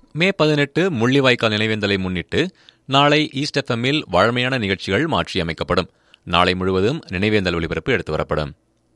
மே பதினெட்டு முள்ளிவாய்க்கால் நினைவேந்தலை முன்னிட்டு நாளை ஈஸ்ட் எஃப்எம்மில் வழமையான நிகழ்ச்சிகள் மாற்றியமைக்கப்படும் நாளை முழுவதும் நினைவேந்தல் ஒளிபரப்பு எடுத்து வரப்படும்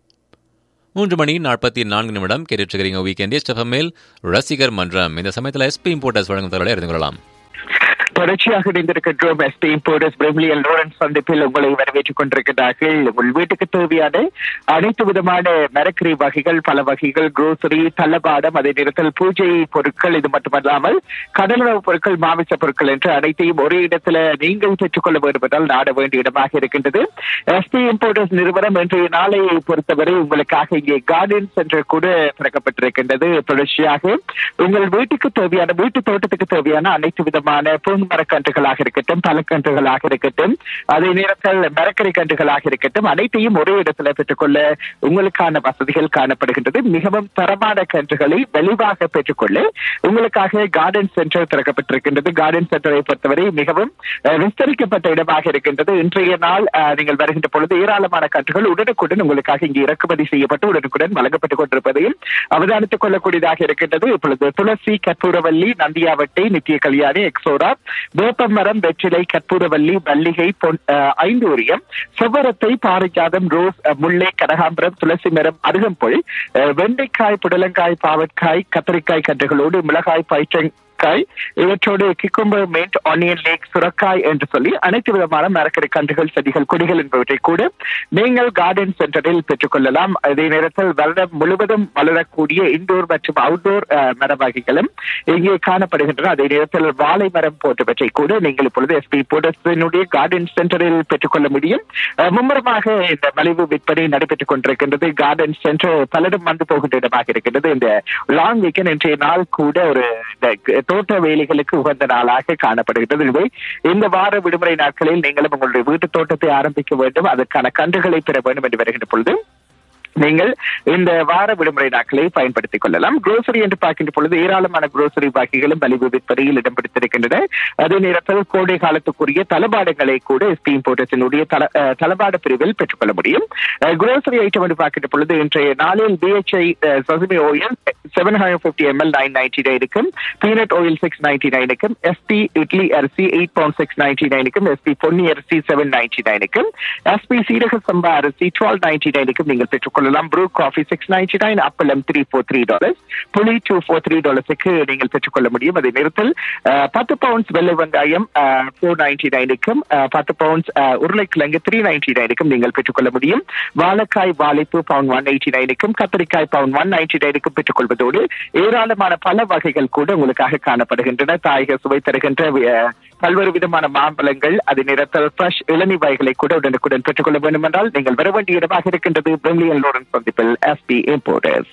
மூன்று மணி நாற்பத்தி நான்கு நிமிடம் கேட்டுருக்கிறீங்க வீக்கெண்ட் ஈஸ்ட் எஃப்எம்மில் ரசிகர் மன்றம் இந்த சமயத்தில் எஸ்பி இம்போர்ட்டர்ஸ் வழங்கும் தகவலை அறிந்து கொள்ளலாம் தொடர்ச்சியாக இணைந்திருக்கின்றோம் எஸ்பி இம்போர்டர்ஸ் பிரமிலியல் லோரன்ஸ் சந்திப்பில் உங்களை வரவேற்றுக் கொண்டிருக்கிறார்கள் உங்கள் வீட்டுக்கு தேவையான அனைத்து விதமான மரக்கறி வகைகள் பல வகைகள் குரோசரி தள்ளபாடம் அதே நேரத்தில் பூஜை பொருட்கள் இது மட்டுமல்லாமல் கடலுணவு பொருட்கள் மாமிச பொருட்கள் என்று அனைத்தையும் ஒரே இடத்துல நீங்கள் பெற்றுக்கொள்ள வேண்டும் என்றால் நாட வேண்டிய இடமாக இருக்கின்றது எஸ்பி இம்போர்டர்ஸ் நிறுவனம் இன்றைய நாளை பொறுத்தவரை உங்களுக்காக இங்கே கார்டன் சென்டர் கூட திறக்கப்பட்டிருக்கின்றது தொடர்ச்சியாக உங்கள் வீட்டுக்கு தேவையான வீட்டு தோட்டத்துக்கு தேவையான அனைத்து விதமான பூங்கு மரக்கன்றுகளாக இருக்கட்டும் பழக்கன்றுகளாக இருக்கட்டும் அதே நேரத்தில் மரக்கறி கன்றுகளாக இருக்கட்டும் அனைத்தையும் ஒரே இடத்துல பெற்றுக்கொள்ள உங்களுக்கான வசதிகள் காணப்படுகின்றது மிகவும் தரமான கன்றுகளை வெளிவாக பெற்றுக்கொள்ள உங்களுக்காக கார்டன் சென்டர் திறக்கப்பட்டிருக்கின்றது கார்டன் சென்டரை பொறுத்தவரை மிகவும் அஹ், விஸ்தரிக்கப்பட்ட இடமாக இருக்கின்றது இன்றைய நாள் அஹ், நீங்கள் வருகின்ற பொழுது ஏராளமான கன்றுகள் உடனுக்குடன் உங்களுக்காக இங்கு இறக்குமதி செய்யப்பட்டு உடனுக்குடன் வழங்கப்பட்டுக் கொண்டிருப்பதையும் அவதானித்துக் கொள்ளக்கூடியதாக இருக்கின்றது இப்பொழுது துளசி கற்பூரவல்லி நந்தியாவட்டை நித்திய கல்யாணி எக்ஸோரா வேப்பமரம் வெற்றிலை கற்பூரவல்லி மல்லிகை பொன் அஹ், ஐந்தூரியம் செவ்வரத்தை பாரிஜாதம் ரோஸ் அஹ், முல்லை கனகாம்பரம் துளசி மரம் அருகம்புல் அஹ், வெண்டைக்காய் புடலங்காய் பாவற்காய் கத்தரிக்காய் கன்றுகளோடு மிளகாய் பயிற்றங் காய் இவற்றோடு கிக்கும்பர் மென்ட் ஆனியன் லேக் சுரக்காய் என்று சொல்லி அனைத்து விதமான மரக்கறி கன்றுகள் செடிகள் கொடிகள் என்பவற்றை கூட நீங்கள் கார்டன் சென்டரில் பெற்றுக்கொள்ளலாம் அதே நேரத்தில் வருடம் முழுவதும் வளரக்கூடிய இன்டோர் மற்றும் அவுட்டோர் மர வகைகளும் இங்கே காணப்படுகின்றன அதே நேரத்தில் வாழை மரம் போன்றவற்றை கூட நீங்கள் இப்பொழுது எஸ்பி போடஸினுடைய கார்டன் சென்டரில் பெற்றுக்கொள்ள முடியும் அஹ், மும்முரமாக இந்த மலிவு விற்பனை நடைபெற்றுக் கொண்டிருக்கின்றது கார்டன் சென்டர் பலரும் வந்து போகின்ற இடமாக இருக்கின்றது இந்த லாங் வீக்கெண்ட் இன்றைய நாள் கூட ஒரு இந்த தோட்ட வேலைகளுக்கு உகந்த நாளாக காணப்படுகின்றது இவை இந்த வார விடுமுறை நாட்களில் நீங்களும் உங்களுடைய வீட்டு தோட்டத்தை ஆரம்பிக்க வேண்டும் அதற்கான கன்றுகளை பெற வேண்டும் என்று வருகின்ற பொழுது நீங்கள் இந்த வார விடுமுறை நாட்களை பயன்படுத்திக் கொள்ளலாம் குரோசரி என்று பார்க்கின்ற பொழுது ஏராளமான குரோசரி வகைகளும் மலிவு விற்பனையில் இடம் பிடித்திருக்கின்றன அதே நேரத்தில் கோடை காலத்துக்குரிய தளபாடங்களை கூட ஸ்டீம் போர்ட்டஸினுடைய தள அஹ், தளபாட பிரிவில் பெற்றுக்கொள்ள முடியும் குரோசரி ஐட்டம் என்று பார்க்கின்ற பொழுது இன்றைய நாளில் பிஹெச்ஐ சசுமி oil seven hundred fifty ML nine ninety நைனுக்கும் பீனட் ஆயில் சிக்ஸ் நைன்டி நைனுக்கும் எஸ்பி இட்லி அரிசி எயிட் பவுண்ட் சிக்ஸ் நைன்டி நைனுக்கும் எஸ்பி பொன்னி அரிசி செவன் நைன்டி நைனுக்கும் எஸ்பி சீரக சம்பா அரிசி டுவெல் நைன்டி நைனுக்கும் நீங்கள் பெற்றுக்கொள்ளலாம் Bru coffee six ninety nine அப்பளம் த்ரீ ஃபோர் த்ரீ டாலர்ஸ் புளி டூ ஃபோர் த்ரீ டாலர்ஸுக்கு நீங்கள் பெற்றுக்கொள்ள முடியும் அதே நேரத்தில் அஹ், பத்து பவுண்ட்ஸ் வெள்ளை வெங்காயம் ஃபோர் நைன்டி நைனுக்கும் பத்து பவுண்ட்ஸ் உருளைக்கிழங்கு த்ரீ நைன்டி நைனுக்கும் நீங்கள் பெற்றுக்கொள்ள முடியும் வாழைக்காய் வாழைப்பு பவுண்ட் ஒன் எயிட்டி நைனுக்கும் கத்திரிக்காய் பவுண்ட் ஒன் நைன்டி நைனுக்கும் பெற்றுக்கொள்வதோடு ஏராளமான பல வகைகள் கூட உங்களுக்காக காணப்படுகின்றன தாயக சுவை தருகின்ற அஹ், பல்வேறு விதமான மாம்பழங்கள் அதே நேரத்தில் ஃப்ரெஷ் இளநீ வகைகளை கூட உடனுக்குடன் பெற்றுக்கொள்ள வேண்டும் என்றால் நீங்கள் வர வேண்டிய இடமாக இருக்கின்றது பிரிமிலியன் லோரன்ஸ் சந்திப்பில் எஸ்பி இம்போர்டர்ஸ்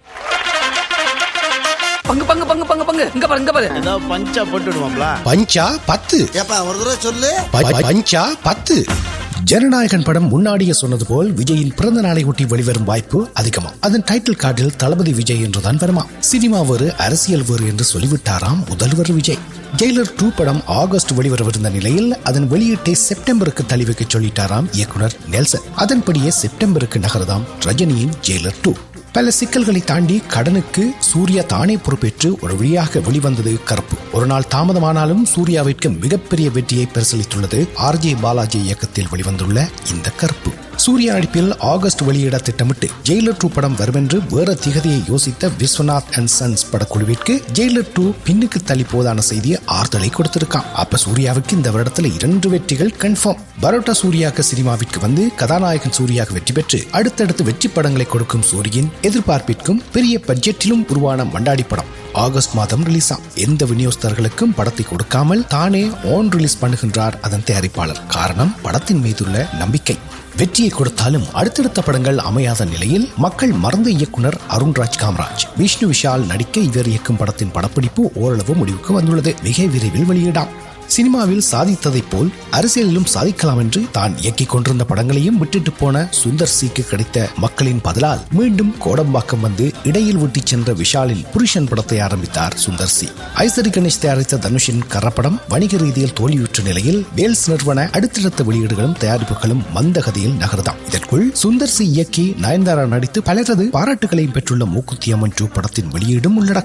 பங்கு பங்கு பங்கு பங்கு பங்கு இங்க பாரு இங்க பாரு ஏதாவது பஞ்சா போட்டு விடுவாங்களா பஞ்சா பத்து ஏப்பா ஒரு தடவை சொல்லு ப- ப- பஞ்சா பத்து ஜனநாயகன் படம் முன்னாடியே சொன்னது போல் விஜயின் பிறந்த நாளை ஒட்டி வெளிவரும் வாய்ப்பு அதிகமா அதன் டைட்டில் கார்டில் தளபதி விஜய் என்றுதான் வருமா சினிமா வேறு அரசியல் வேறு என்று சொல்லிவிட்டாராம் முதல்வர் விஜய் ஜெயிலர் டூ படம் ஆகஸ்ட் வெளிவரவிருந்த நிலையில் அதன் வெளியீட்டை செப்டம்பருக்கு தள்ளி வைக்க சொல்லிட்டாராம் இயக்குனர் நெல்சன் அதன்படியே செப்டம்பருக்கு நகரதாம் ரஜினியின் ஜெயிலர் டூ பல சிக்கல்களை தாண்டி கடனுக்கு சூர்யா தானே பொறுப்பேற்று ஒரு வழியாக வெளிவந்தது கருப்பு ஒரு நாள் தாமதமானாலும் சூர்யாவிற்கு மிகப்பெரிய வெற்றியை பரிசளித்துள்ளது ஆர்ஜே பாலாஜி இயக்கத்தில் வெளிவந்துள்ள இந்த கருப்பு சூர்யா நடிப்பில் ஆகஸ்ட் வெளியிட திட்டமிட்டு ஜெயிலர் டூ படம் வருமென்று வேற திகதியை யோசித்த விஸ்வநாத் அண்ட் சன்ஸ் படக்குழுவிற்கு ஜெயிலர் டூ பின்னுக்கு தள்ளி போதான செய்தியை ஆறுதலை கொடுத்திருக்கான் அப்ப சூர்யாவுக்கு இந்த வருடத்துல இரண்டு வெற்றிகள் கன்ஃபார்ம் பரோட்டா சூர்யாக்கு சினிமாவிற்கு வந்து கதாநாயகன் சூர்யாக வெற்றி பெற்று அடுத்தடுத்து வெற்றி படங்களை கொடுக்கும் சூரியின் எதிர்பார்ப்பிற்கும் பெரிய பட்ஜெட்டிலும் உருவான மண்டாடி படம் ஆகஸ்ட் மாதம் ரிலீஸ் ஆம் எந்த விநியோகஸ்தர்களுக்கும் படத்தை கொடுக்காமல் தானே ஓன் ரிலீஸ் பண்ணுகின்றார் அதன் தயாரிப்பாளர் காரணம் படத்தின் மீதுள்ள நம்பிக்கை வெற்றியை கொடுத்தாலும் அடுத்தடுத்த படங்கள் அமையாத நிலையில் மக்கள் மறந்த இயக்குனர் அருண்ராஜ் காமராஜ் விஷ்ணு விஷால் நடிக்க இவர் இயக்கும் படத்தின் படப்பிடிப்பு ஓரளவு முடிவுக்கு வந்துள்ளது மிக விரைவில் வெளியிடாம் சினிமாவில் சாதித்ததைப் போல் அரசியலிலும் சாதிக்கலாம் என்று தான் இயக்கிக் கொண்டிருந்த படங்களையும் விட்டுட்டு போன சுந்தர் சிக்கு கிடைத்த மக்களின் பதிலால் மீண்டும் கோடம்பாக்கம் வந்து இடையில் விட்டுச் சென்ற விஷாலில் புருஷன் படத்தை ஆரம்பித்தார் சுந்தர் சி ஐசரி கணேஷ் தயாரித்த தனுஷின் கரப்படம் வணிக ரீதியில் தோல்வியுற்ற நிலையில் வேல்ஸ் நிறுவன அடுத்தடுத்த வெளியீடுகளும் தயாரிப்புகளும் மந்தகதியில் நகர்தாம் இதற்குள் சுந்தர் சி இயக்கி நயன்தாரா நடித்து பலரது பாராட்டுகளையும் பெற்றுள்ள மூக்குத்தி அம்மன் டூ படத்தின் வெளியீடும் உள்ளடக்கமா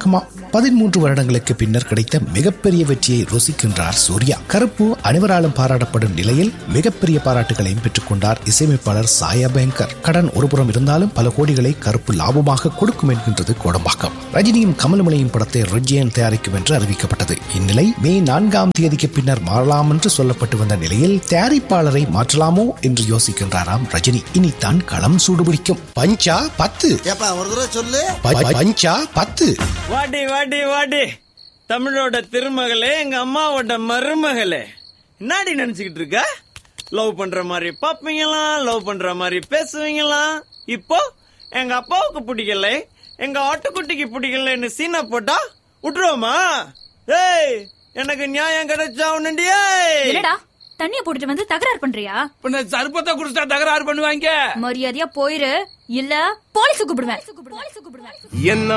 பதிமூன்று வருடங்களுக்கு பின்னர் கிடைத்த மிகப்பெரிய வெற்றியை ருசிக்கின்றார் சூர்யா கருப்பு அனைவராலும் பாராட்டப்படும் நிலையில் மிகப்பெரிய பாராட்டுகளையும் பெற்றுக் கொண்டார் இசையமைப்பாளர் சாயா பேங்கர் கடன் ஒருபுறம் இருந்தாலும் பல கோடிகளை கருப்பு லாபமாக கொடுக்கும் என்கின்றது கோடம்பாக்கம் ரஜினியும் கமலமணியும் படத்தை ரெஜியன் தயாரிக்கும் என்று அறிவிக்கப்பட்டது இந்நிலை மே நான்காம் தேதிக்கு பின்னர் மாறலாம் என்று சொல்லப்பட்டு வந்த நிலையில் தயாரிப்பாளரை மாற்றலாமோ என்று யோசிக்கின்றாராம் ரஜினி இனித்தான் களம் சூடுபிடிக்கும் பஞ்சா பத்து ஏப்பா ஒரு தடவை சொல்லு ப- பஞ்சா பத்து வாடி வாடி வாடி தமிழோட திருமகளே எங்க அம்மாவோட மருமகளே என்னடி நினைச்சுக்கிட்டு இருக்க லவ் பண்ற மாதிரி பாப்பீங்களாம் லவ் பண்ற மாதிரி பேசுவீங்களாம் இப்போ எங்க அப்பாவுக்கு பிடிக்கல எங்க ஆட்டுக்குட்டிக்கு பிடிக்கலன்னு சீனை போட்டா விட்டுருவோமா ஏய் எனக்கு நியாயம் கிடைச்சா உன்னுண்டியே என்னடா தண்ணிய போட்டுட்டு வந்து தகராறு பண்றியா பின்ன சர்பத்தை குடிச்சா தகராறு பண்ணுவாங்க மரியாதையா போயிரு இல்ல போலீஸ் கூப்பிடுவேன் என்ன